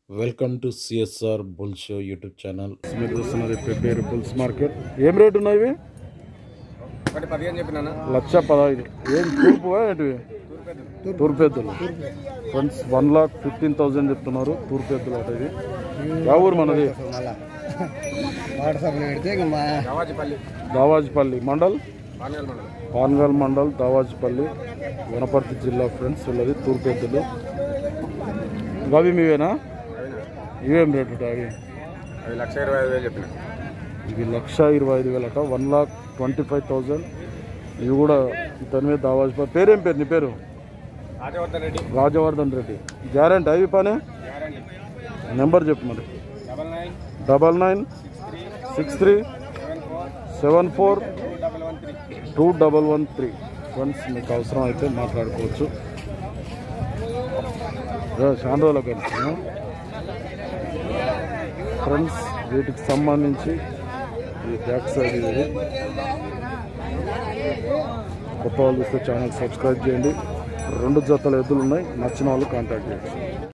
welcome to CSR bull show YouTube channel మీరు చూస్తున్నది Pebberu bulls market ఏం రేట్ ఉన్నాయి ఇవి ఒకటి పదిహేను చెప్పినా లక్ష పదహైదు ఏం తూర్పు ఏంటివి తూర్పెద్దులు friends one lakh fifteen thousand చెప్తున్నారు తూర్పెద్దులు అట ఇది యా ఊరు మనది వాట్సాప్ పెడితే ఇక మా కావాజిపల్లి దావాజ్పల్లి మండల్ పానగల్ మండలం పాన్గల్ మండల్ దావాజ్పల్లి వనపర్తి జిల్లా ఫ్రెండ్స్ వీళ్ళది తూర్పెద్దులు అవి మీవేనా ఇవేం రేటు అవి అది లక్ష ఇరవై ఐదు వేలు చెప్పిన ఇవి లక్ష ఇరవై ఐదు వేలట one lakh twenty five thousand ఇవి కూడా ఇతని మీద దావాజ్పల్లి పేరేం పేరు నీ పేరు ఆటవర్ధన్ రెడ్డి రాజవర్ధన్ రెడ్డి గ్యారంటీ అవి పనే గ్యారంటీ నెంబర్ చెప్పు మరి double nine double nine six three seven four seven four double one three two double one three friends మీకు అవసరం అయితే మాట్లాడుకోవచ్చు ఏ, చాలా రోజులు కలిసి ఫ్రెండ్స్ వీటికి సంబంధించి ఈ బ్యాక్ సైడ్ ఇది కొత్త వాళ్ళు చూస్తే ఛానల్ సబ్స్క్రైబ్ చేయండి రెండు జతల ఎద్దులు ఉన్నాయి నచ్చిన వాళ్ళు కాంటాక్ట్ చేయండి